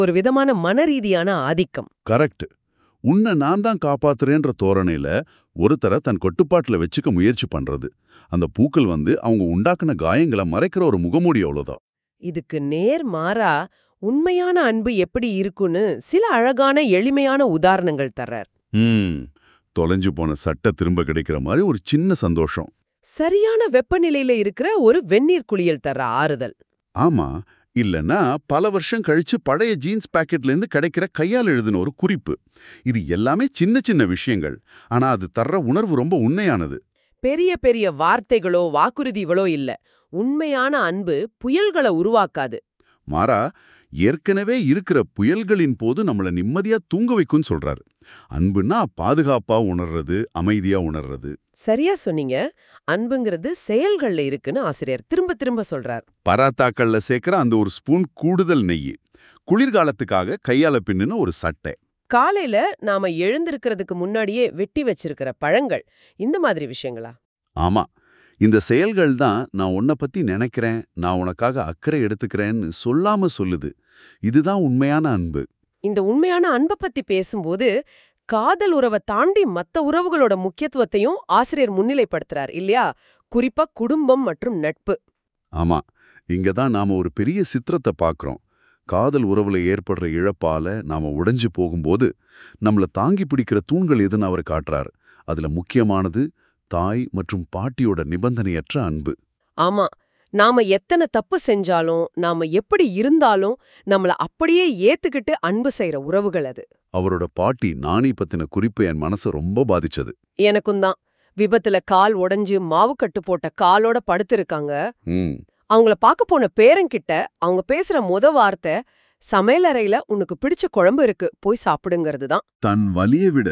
ஒரு விதமான மனரீதியான ஆதிக்கம் கரெக்ட் உன்னை நான் தான் காப்பாத்துறேன்ற தோரணையில ஒருத்தரை தன் கட்டுப்பாட்டுல வச்சுக்க முயற்சி பண்றது அந்த பூக்கள் வந்து அவங்க உண்டாக்குன காயங்களை மறைக்கிற ஒரு முகமூடி அவ்வளவுதான் இதுக்கு நேர் மாறா உண்மையான அன்பு எப்படி இருக்குன்னு சில அழகான எளிமையான உதாரணங்கள் தர்றார் ம் தொலைஞ்சு போன சட்டை திரும்ப கிடைக்கிற மாதிரி ஒரு சின்ன சந்தோஷம் சரியான வெப்பநிலையில இருக்கிற ஒரு வெந்நீர் குளியல் தர்ற ஆறுதல் ஆமா இல்லனா பல வருஷம் கழிச்சு பழைய ஜீன்ஸ் பாக்கெட்ல இருந்து கிடைக்கிற கையால் எழுதின ஒரு குறிப்பு இது எல்லாமே சின்ன சின்ன விஷயங்கள் ஆனா அது தர்ற உணர்வு ரொம்ப உண்மையானது பெரிய பெரிய வார்த்தைகளோ வாக்குறுதிகளோ இல்ல உண்மையான அன்பு புயல்களை உருவாக்காது மாறா ஏற்கனவே இருக்கிற புயல்களின் போது நம்மள நிம்மதியா தூங்க வைக்கும்னு சொல்றாரு அன்புன்னா பாதுகாப்பா உணர்றது அமைதியா உணர்றது சரியா சொன்னீங்க அன்புங்கிறது செயல்கள்ல இருக்குன்னு ஆசிரியர் திரும்ப திரும்ப சொல்றார் பராத்தாக்கள்ல சேர்க்கிற அந்த ஒரு ஸ்பூன் கூடுதல் நெய் குளிர்காலத்துக்காக கையால பின்னுன ஒரு சட்டை காலையில நாம எழுந்திருக்கிறதுக்கு முன்னாடியே வெட்டி வச்சிருக்கிற பழங்கள் இந்த மாதிரி விஷயங்களா ஆமா இந்த செயல்கள் தான் நான் உன்னை பத்தி நினைக்கிறேன் நான் உனக்காக அக்கறை எடுத்துக்கிறேன்னு சொல்லாம சொல்லுது இதுதான் உண்மையான அன்பு இந்த உண்மையான அன்பை பத்தி பேசும்போது காதல் உறவை தாண்டி மத்த உறவுகளோட முக்கியத்துவத்தையும் ஆசிரியர் முன்னிலைப்படுத்துறார் இல்லையா குறிப்பா குடும்பம் மற்றும் நட்பு ஆமா இங்க தான் நாம ஒரு பெரிய சித்திரத்தை பார்க்கறோம் காதல் உறவுல ஏற்படுற இழப்பால நாம உடைஞ்சு போகும்போது நம்மள தாங்கி பிடிக்கிற தூண்கள் எதுன்னு அவர் காட்டுறார் அதுல முக்கியமானது தாய் மற்றும் பாட்டியோட நிபந்தனையற்ற அன்பு ஆமா நாம எத்தனை தப்பு செஞ்சாலும் நாம எப்படி இருந்தாலும் நம்மள அப்படியே ஏத்துக்கிட்டு அன்பு செய்யற உறவுகள் அது அவரோட பாட்டி நாணி பத்தின குறிப்பு என் மனசை ரொம்ப பாதிச்சது எனக்கும் தான் விபத்துல கால் உடைஞ்சு மாவு கட்டு போட்ட காலோட படுத்திருக்காங்க ம் அவங்கள பார்க்க போன பேரங்கிட்ட அவங்க பேசுற முத வார்த்தை சமையலறையில உனக்கு பிடிச்ச குழம்பு இருக்கு போய் சாப்பிடுங்கிறது தான் தன் வலியை விட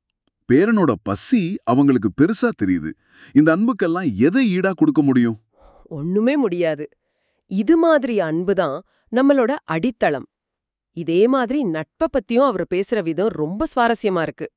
பேரனோட பசி அவங்களுக்கு பெருசா தெரியுது இந்த அன்புக்கெல்லாம் எதை ஈடா கொடுக்க முடியும் ஒண்ணுமே முடியாது இது மாதிரி அன்பு தான் நம்மளோட அடித்தளம் இதே மாதிரி நட்பை பத்தியும் அவர் பேசுற விதம் ரொம்ப சுவாரஸ்யமா இருக்கு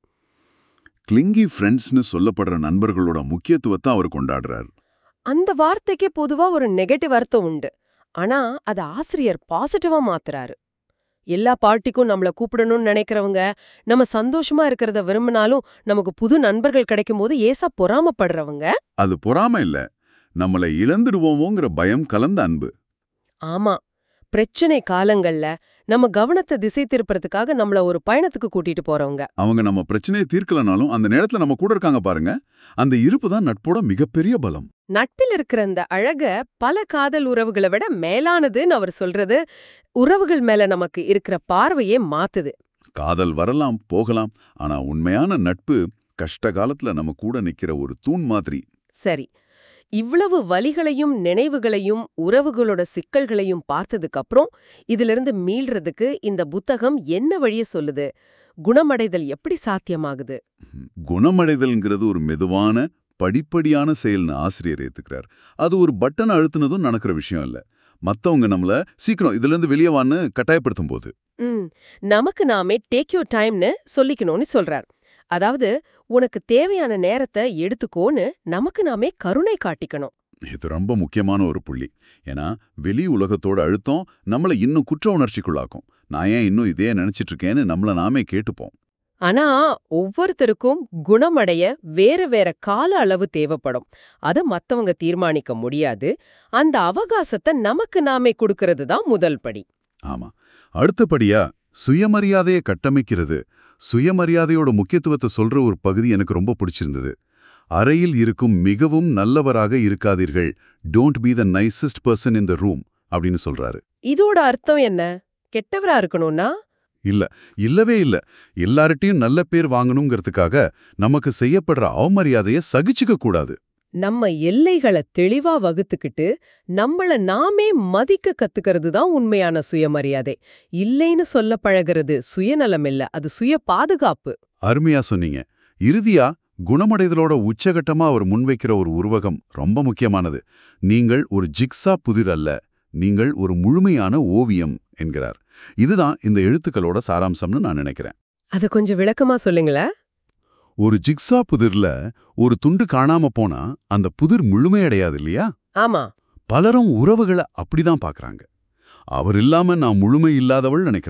கிளிங்கி ஃப்ரெண்ட்ஸ்னு சொல்லப்படுற நண்பர்களோட முக்கியத்துவத்தை அவர் கொண்டாடுறார் அந்த வார்த்தைக்கு பொதுவா ஒரு நெகட்டிவ் அர்த்தம் உண்டு ஆனா அத ஆசிரியர் பாசிட்டிவா மாத்துறாரு எல்லா பார்ட்டிக்கும் நம்மள கூப்பிடணும்னு நினைக்கிறவங்க நம்ம சந்தோஷமா இருக்கிறத விரும்பினாலும் நமக்கு புது நண்பர்கள் கிடைக்கும்போது ஏசா பொறாமப்படுறவங்க அது பொறாம இல்ல நம்மளை இழந்துடுவோமோங்கிற பயம் கலந்த அன்பு ஆமா பிரச்சனை காலங்கள்ல நம்ம கவனத்தை திசை திருப்புறதுக்காக நம்மள ஒரு பயணத்துக்கு கூட்டிட்டு போறவங்க அவங்க நம்ம பிரச்சனையை தீர்க்கலனாலும் அந்த நேரத்துல நம்ம கூட இருக்காங்க பாருங்க அந்த இருப்பு தான் நட்போட மிகப்பெரிய பலம் நட்பில் இருக்கிற அந்த அழக பல காதல் உறவுகளை விட மேலானதுன்னு அவர் சொல்றது உறவுகள் மேல நமக்கு இருக்கிற பார்வையே மாத்துது காதல் வரலாம் போகலாம் ஆனா உண்மையான நட்பு கஷ்ட காலத்துல நம்ம கூட நிக்கிற ஒரு தூண் மாதிரி சரி இவ்வளவு வலிகளையும் நினைவுகளையும் உறவுகளோட சிக்கல்களையும் பார்த்ததுக்கு அப்புறம் இதிலிருந்து மீள்றதுக்கு இந்த புத்தகம் என்ன வழிய சொல்லுது குணமடைதல் எப்படி சாத்தியமாகுது குணமடைதல்ங்கிறது ஒரு மெதுவான படிப்படியான செயல்னு ஆசிரியர் ஏத்துக்கிறார் அது ஒரு பட்டன் அழுத்துனதும் நடக்கிற விஷயம் இல்ல மத்தவங்க நம்மள சீக்கிரம் இதுல இருந்து வெளியே வான்னு கட்டாயப்படுத்தும் போது ம் நமக்கு நாமே டேக் யூ டைம்னு சொல்லிக்கணும்னு சொல்றார் அதாவது உனக்கு தேவையான நேரத்தை எடுத்துக்கோன்னு நமக்கு நாமே கருணை காட்டிக்கணும் இது ரொம்ப முக்கியமான ஒரு புள்ளி ஏன்னா வெளி உலகத்தோட அழுத்தம் நம்மள இன்னும் குற்ற உணர்ச்சிக்குள்ளாக்கும் நான் ஏன் இன்னும் இதே நினைச்சிட்டு இருக்கேன்னு நம்மள நாமே கேட்டுப்போம் ஆனா ஒவ்வொருத்தருக்கும் குணமடைய வேற வேற கால அளவு தேவைப்படும் அத மத்தவங்க தீர்மானிக்க முடியாது அந்த அவகாசத்தை நமக்கு நாமே கொடுக்கறது தான் முதல் படி ஆமா அடுத்தபடியா சுயமரியாதையை கட்டமைக்கிறது சுயமரியாதையோட முக்கியத்துவத்தை சொல்ற ஒரு பகுதி எனக்கு ரொம்ப பிடிச்சிருந்தது அறையில் இருக்கும் மிகவும் நல்லவராக இருக்காதீர்கள் don't be the nicest person in the room அப்படின்னு சொல்றாரு இதோட அர்த்தம் என்ன கெட்டவரா இருக்கணும்னா இல்ல இல்லவே இல்ல எல்லார்ட்டையும் நல்ல பேர் வாங்கணுங்கிறதுக்காக நமக்கு செய்யப்படுற அவமரியாதையை சகிச்சுக்க கூடாது நம்ம எல்லைகளை தெளிவா வகுத்துக்கிட்டு நம்மள நாமே மதிக்க கத்துக்கிறது தான் உண்மையான சுயமரியாதை இல்லைன்னு சொல்ல பழகிறது சுயநலம் இல்ல அது சுய பாதுகாப்பு அருமையா சொன்னீங்க இறுதியா குணமடைதலோட உச்சகட்டமா அவர் முன்வைக்கிற ஒரு உருவகம் ரொம்ப முக்கியமானது நீங்கள் ஒரு ஜிக்ஸா புதிர் அல்ல நீங்கள் ஒரு முழுமையான ஓவியம் என்கிறார் இதுதான் இந்த எழுத்துக்களோட சாராம்சம்னு நான் நினைக்கிறேன் அத கொஞ்சம் விளக்கமா சொல்லுங்களேன் ஒரு ஜிக்ஸா புதிர்ல ஒரு துண்டு காணாம போனா அந்த புதிர் முழுமையடையாது இல்லையா ஆமா பலரும் உறவுகளை அப்படிதான் பார்க்கறாங்க அவர் இல்லாம நான் முழுமை இல்லாதவள் நினைக்கிறாங்க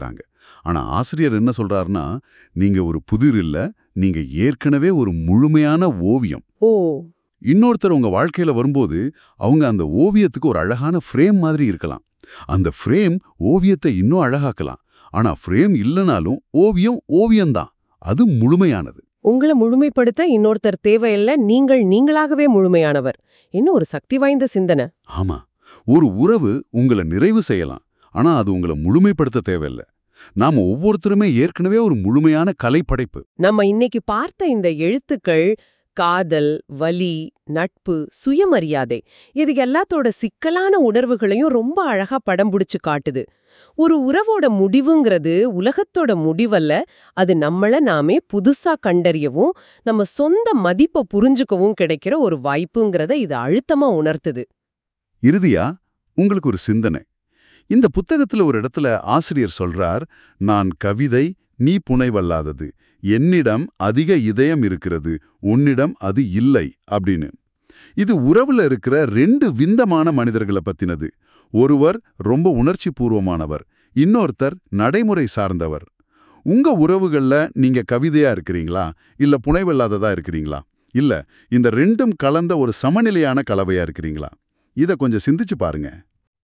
ஆனா ஆசிரியர் என்ன சொல்றாருன்னா நீங்க ஒரு புதிர் இல்ல நீங்க ஏற்கனவே ஒரு முழுமையான ஓவியம் ஓ இன்னொருத்தர் உங்க வாழ்க்கையில வரும்போது அவங்க அந்த ஓவியத்துக்கு ஒரு அழகான ஃப்ரேம் மாதிரி இருக்கலாம் அந்த ஃப்ரேம் ஓவியத்தை இன்னும் அழகாக்கலாம் ஆனா ஃப்ரேம் இல்லனாலும் ஓவியம் ஓவியம்தான் அது முழுமையானது உங்களை முழுமைப்படுத்த இன்னொருத்தர் தேவையில்ல நீங்கள் நீங்களாகவே முழுமையானவர் இன்னும் ஒரு சக்தி வாய்ந்த சிந்தனை ஆமா ஒரு உறவு உங்களை நிறைவு செய்யலாம் ஆனா அது உங்களை முழுமைப்படுத்த தேவையில்ல நாம ஒவ்வொருத்தருமே ஏற்கனவே ஒரு முழுமையான கலைப்படைப்பு நம்ம இன்னைக்கு பார்த்த இந்த எழுத்துக்கள் காதல் வலி நட்பு சுயமரியாதை இது எல்லாத்தோட சிக்கலான உணர்வுகளையும் ரொம்ப அழகா படம் பிடிச்சு காட்டுது ஒரு உறவோட முடிவுங்கிறது உலகத்தோட முடிவல்ல அது நம்மள நாமே புதுசா கண்டறியவும் நம்ம சொந்த மதிப்பை புரிஞ்சுக்கவும் கிடைக்கிற ஒரு வாய்ப்புங்கிறத இது அழுத்தமா உணர்த்துது இறுதியா உங்களுக்கு ஒரு சிந்தனை இந்த புத்தகத்துல ஒரு இடத்துல ஆசிரியர் சொல்றார் நான் கவிதை நீ புனைவல்லாதது என்னிடம் அதிக இதயம் இருக்கிறது உன்னிடம் அது இல்லை அப்படின்னு இது உறவுல இருக்கிற ரெண்டு விந்தமான மனிதர்களை பத்தினது ஒருவர் ரொம்ப உணர்ச்சி பூர்வமானவர் இன்னொருத்தர் நடைமுறை சார்ந்தவர் உங்க உறவுகள்ல நீங்க கவிதையா இருக்கிறீங்களா இல்ல புனைவில்லாததா இருக்கிறீங்களா இல்ல இந்த ரெண்டும் கலந்த ஒரு சமநிலையான கலவையா இருக்கிறீங்களா இத கொஞ்சம் சிந்திச்சு பாருங்க